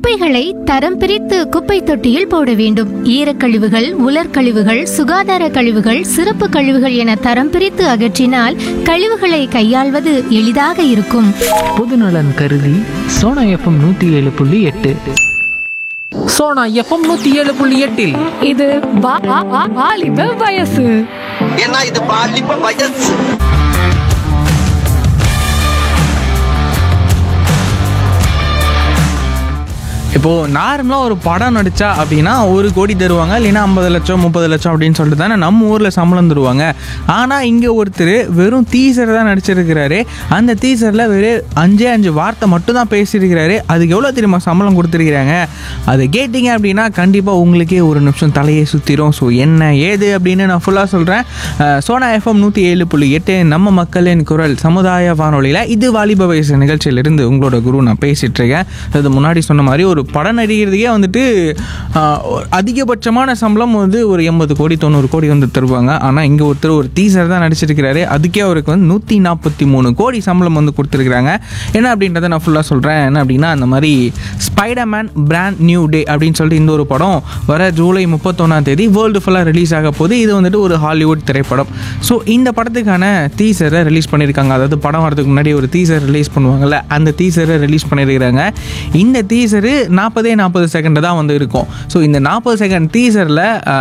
குப்பைகளை தரம் பிரித்து குப்பை தொட்டியில் போட வேண்டும் ஈரக்கழிவுகள் உலர்கழிவுகள் சுகாதார கழிவுகள் சிறப்பு கழிவுகள் என தரம் பிரித்து அகற்றினால் கழிவுகளை கையாள்வது எளிதாக இருக்கும் பொதுநலன் கருதி சோனா எஃப்எம் நூற்றி ஏழு புள்ளி எட்டு சோனா எஃப்எம் நூற்றி ஏழு புள்ளி எட்டில் இது வா- வா- வா- வாலிப வயசு ஏன்னா இது பாலிப்ப வயசு இப்போது நார்மலாக ஒரு படம் நடித்தா அப்படின்னா ஒரு கோடி தருவாங்க இல்லைன்னா ஐம்பது லட்சம் முப்பது லட்சம் அப்படின்னு சொல்லிட்டு தானே நம்ம ஊரில் சம்பளம் தருவாங்க ஆனால் இங்கே ஒருத்தர் வெறும் டீசர் தான் நடிச்சிருக்கிறாரு அந்த டீசரில் வெறும் அஞ்சே அஞ்சு வார்த்தை மட்டும் தான் பேசியிருக்கிறாரு அதுக்கு எவ்வளோ தெரியுமா சம்பளம் கொடுத்துருக்கிறாங்க அது கேட்டிங்க அப்படின்னா கண்டிப்பாக உங்களுக்கே ஒரு நிமிஷம் தலையை சுற்றிடும் ஸோ என்ன ஏது அப்படின்னு நான் ஃபுல்லாக சொல்கிறேன் சோனா எஃப்எம் நூற்றி ஏழு புள்ளி எட்டு நம்ம மக்களின் குரல் சமுதாய வானொலியில் இது வாலிப வயசு நிகழ்ச்சியிலிருந்து உங்களோட குரு நான் பேசிகிட்டு இருக்கேன் அது முன்னாடி சொன்ன மாதிரி ஒரு படம் நடிக்கிறதுக்கே வந்துட்டு ஆஹ், ஒரு அதிகபட்சமான சம்பளம் வந்து ஒரு எண்பது கோடி தொண்ணூறு கோடி வந்து தருவாங்க ஆனால் இங்கே ஒருத்தர் ஒரு டீசர் தான் நடிச்சிருக்கிறாரு அதுக்கே அவருக்கு வந்து நூற்றி நாற்பத்தி மூணு கோடி சம்பளம் வந்து கொடுத்துருக்குறாங்க என்ன அப்படின்றத நான் ஃபுல்லாக சொல்கிறேன் என்ன அப்படின்னா அந்த மாதிரி ஸ்பைடர்மேன் பிராண்ட் நியூ டே அப்படின்னு சொல்லிட்டு இந்த ஒரு படம் வர ஜூலை முப்பத்தொன்னாம் தேதி வேர்ல்டு ஃபுல்லாக ரிலீஸ் ஆக போகுது இது வந்துட்டு ஒரு ஹாலிவுட் திரைப்படம் ஸோ இந்த படத்துக்கான டீசரை ரிலீஸ் பண்ணியிருக்காங்க அதாவது படம் வரதுக்கு முன்னாடி ஒரு டீசர் ரிலீஸ் பண்ணுவாங்கல்ல அந்த டீசரை ரிலீஸ் பண்ணியிருக்கிறாங்க இந்த டீசரு நாற்பதே நாற்பது செகண்ட் தான் வந்து இருக்கும் ஸோ இந்த நாற்பது செகண்ட் டீசரில்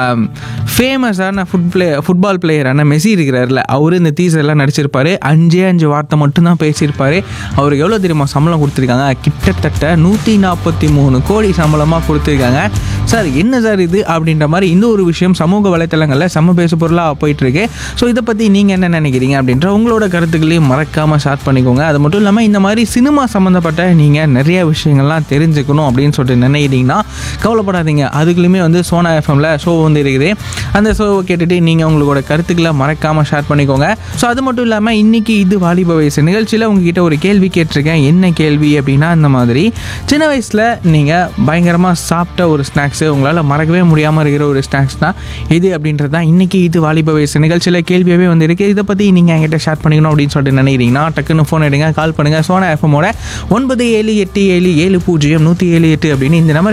ஃபேமஸான ஃபுட் பிளே ஃபுட்பால் பிளேயரான மெஸ்ஸி இருக்கிறார்ல அவர் இந்த டீசர்லாம் நடிச்சிருப்பாரு அஞ்சே அஞ்சு வார்த்தை மட்டும்தான் பேசியிருப்பாரு அவருக்கு எவ்வளோ தெரியுமா சம்பளம் கொடுத்துருக்காங்க கிட்டத்தட்ட நூற்றி நாற்பத்தி மூணு கோடி சம்பளமாக கொடுத்துருக்காங்க சார் என்ன சார் இது அப்படின்ற மாதிரி இந்த ஒரு விஷயம் சமூக வலைத்தளங்களில் செம்ம பேசு பொருளாக போயிட்டுருக்கு ஸோ இதை பற்றி நீங்கள் என்ன நினைக்கிறீங்க அப்படின்ற உங்களோட கருத்துக்களையும் மறக்காமல் ஷேர் பண்ணிக்கோங்க அது மட்டும் இல்லாமல் இந்த மாதிரி சினிமா சம்மந்தப்பட்ட நீங்கள் நிறைய விஷயங்கள்லாம் தெரிஞ்சுக்கணும் அப்படின்னு சொல்லிட்டு நினைக்கிறீங்கன்னா கவலைப்படாதீங்க அதுக்குள்ளேயுமே வந்து சோனா எஃப்எம்ல ஷோ வந்து இருக்குது அந்த ஷோவை கேட்டுட்டு நீங்கள் உங்களோட கருத்துக்களை மறக்காமல் ஷேர் பண்ணிக்கோங்க ஸோ அது மட்டும் இல்லாமல் இன்றைக்கி இது வாலிப வயசு நிகழ்ச்சியில் உங்ககிட்ட ஒரு கேள்வி கேட்டிருக்கேன் என்ன கேள்வி அப்படின்னா இந்த மாதிரி சின்ன வயசில் நீங்கள் பயங்கரமாக சாப்பிட்ட ஒரு ஸ்நாக்ஸு உங்களால் மறக்கவே முடியாமல் இருக்கிற ஒரு ஸ்நாக்ஸ் தான் இது அப்படின்றது தான் இன்றைக்கி இது வாலிப வயசு நிகழ்ச்சியில் கேள்வியாகவே வந்திருக்கு இதை பற்றி நீங்கள் என்கிட்ட ஷேர் பண்ணிக்கணும் அப்படின்னு சொல்லிட்டு நினைக்கிறீங்கன்னா டக்குன்னு ஃபோன் எடுங்க கால் பண்ணுங்கள் சோனா எஃப்எம்மோட ஒன்பது ஏழு எட்டு ஏழு ஏழு பூஜ்ஜியம் நூற்றி ஏழு எட்டு அப்படின்னு இந்த நம்பர்